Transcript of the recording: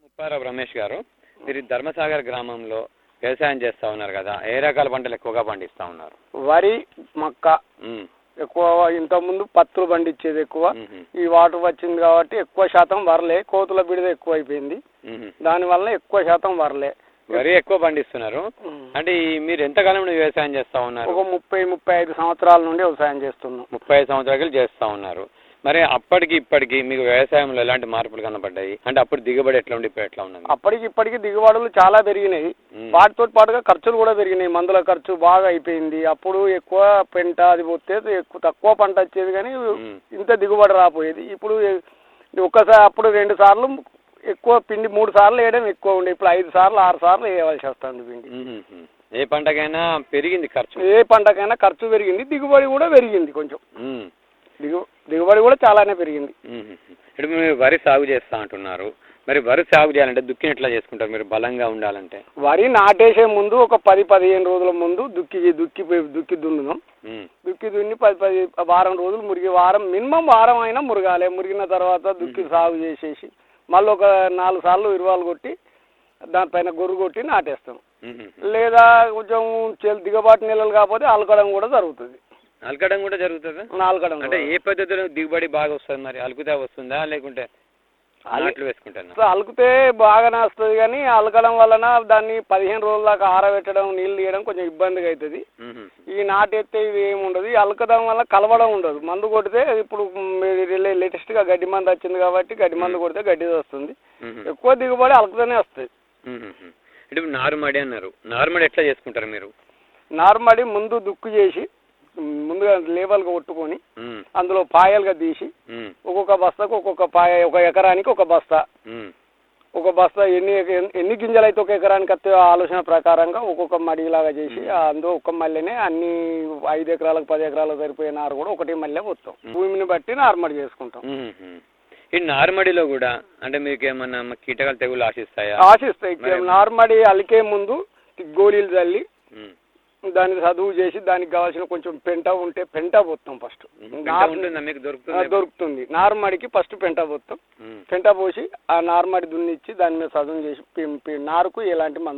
ముప్పారావు రమేష్ గారు మీరు ఈ ధర్మసాగర్ గ్రామంలో వ్యవసాయం చేస్తా ఉన్నారు కదా ఏ రకాల పంటలు ఎక్కువగా పండిస్తా ఉన్నారు వరి మక్క ఉమ్, ఎక్కువ ఇంతకుముందు పత్తులు పండించేది ఎక్కువ మ్మ్. ఈ వాటర్ వచ్చింది కాబట్టి ఎక్కువ శాతం వరలే కోతుల బిడద ఎక్కువ అయిపోయింది మ్మ్. దానివల్ల ఎక్కువ శాతం వరలే వరి ఎక్కువ పండిస్తున్నారు అంటే ఈ మీరు ఎంతకాలం నుండి వ్యవసాయం చేస్తా ఉన్నారు ఒక ముప్పై ముప్పై ఐదు సంవత్సరాల నుండి వ్యవసాయం చేస్తున్నాం ముప్పై ఐదు సంవత్సరాలు చేస్తా ఉన్నారు మరి అప్పటికి ఇప్పటికి మీకు వ్యవసాయంలో ఎలాంటి మార్పులు కనబడ్డాయి అంటే అప్పుడు దిగుబడి ఎట్లా ఉండి ఇప్పుడు ఎట్లా ఉన్నది అప్పటికి ఇప్పటికి దిగుబడులు చాలా పెరిగినాయి మ్మ్. వాటితో పాటుగా ఖర్చులు కూడా పెరిగినాయి మందుల ఖర్చు బాగా అయిపోయింది అప్పుడు ఎక్కువ పెంట అది పోతే ఎక్కువ తక్కువ పంట వచ్చేది కానీ మ్మ్. ఇంత దిగుబడి రాపోయేది ఇప్పుడు ఎ- ఒక్కసారి అప్పుడు రెండు సార్లు ఎక్కువ పిండి మూడు సార్లు వేయడం ఎక్కువ ఉండే ఇప్పుడు ఐదు సార్లు ఆరు సార్లు వేయవలసి వస్తుంది పిండి మ్మ్. ఏ పంటకైనా పెరిగింది ఖర్చు ఏ పంటకైనా ఖర్చు పెరిగింది దిగుబడి కూడా పెరిగింది కొంచెం మ్మ్. దిగు దిగుబడి కూడా చాలానే పెరిగింది మ్మ్. ఇప్పుడు మీరు వరి సాగు చేస్తా అంటున్నారు మరి వరి సాగు చేయాలంటే దుక్కిని ఎట్లా చేసుకుంటారు మీరు బలంగా ఉండాలంటే వరి నాటేసే ముందు ఒక పది పదిహేను రోజుల ముందు దుక్కి దుక్కి దుక్కి దున్నుదాం మ్మ్. దుక్కి దున్ని పది పది వారం రోజులు మురిగి వారం మినిమం వారం అయినా మురగాలి మురిగిన తర్వాత దుక్కి సాగు చేసేసి మళ్ళీ ఒక నాలుగు సార్లు ఇరువాలు కొట్టి దానిపైన గొర్రు కొట్టి నాటేస్తాం మ్మ్. లేదా కొంచెం చెల్ దిగబాటు నెలలు కాకపోతే అలకడం కూడా జరుగుతుంది అలకడం కూడా జరుగుతుందా నాలుకడం అంటే ఏ పద్ధతిలో దిగుబడి బాగా వస్తుంది మరి అలుకుతా వస్తుందా లేకుంటే అలి- నాట్లు వేసుకుంటారా సో అలుకుతే బాగానే వస్తుంది కానీ అలకడం వలన దాన్ని పదిహేను రోజుల దాకా ఆరబెట్టడం నీళ్ళు తీయడం కొంచెం ఇబ్బందిగా అవుతుంది మ్మ్. ఈ నాటెత్తే ఇది ఏమి ఉండదు ఈ అలకడం వల్ల కలవడం ఉండదు మందు కొడితే ఇప్పుడు లేటెస్ట్గా గడ్డి మందు వచ్చింది కాబట్టి గడ్డి మందు కొడితే గడ్డి వస్తుంది మ్మ్. ఎక్కువ దిగుబడి అలకతోనే వస్తుంది మ్మ్. ఇప్పుడు నారుమడి అన్నారు నారుమడి ఎట్లా చేసుకుంటారు మీరు నార్మడి ముందు దుక్కు చేసి ముందుగా లేబల్గా కొట్టుకొని మ్మ్. అందులో పాయలుగా తీసి మ్మ్. ఒక్కొక్క బస్తాకు ఒక్కొక్క పాయ ఒక ఎకరానికి ఒక బస్తా మ్మ్. ఒక బస్తా ఎన్ని ఎన్ని- ఎన్ని గింజలు అయితే ఒక ఎకరానికి వస్తే ఆలోచన ప్రకారంగా ఒక్కొక్క మడిలాగా చేసి అందులో ఒక్క మల్లెనే అన్ని ఐదు ఎకరాలకు పది ఎకరాలకు సరిపోయే నారు కూడా ఒకటి మల్లె పోతాం భూమిని బట్టి నారుమడి చేసుకుంటాం మ్మ్. ఈ నారుమడిలో కూడా అంటే మీకు ఏమన్నా కీటకాలు తెగులు ఆశిస్తాయా ఆశిస్తాయి మరి- నార్మడి అలికే ముందు గోళీలు చల్లి మ్మ్. దాన్ని చదువు చేసి దానికి కావాల్సిన కొంచెం పెంట ఉంటే పెంట పోతాం ఫస్ట్ పెంట ఉంటుందా మీకు దొరుకుతుందా దొరుకుతుంది నార్మడికి ఫస్ట్ పెంట పోతాం మ్మ్. పెంట పోసి ఆ నార్మడి దున్నిచ్చి దాని మీద చదువు చేసి పి- పి- నారుకు ఎలాంటి మందు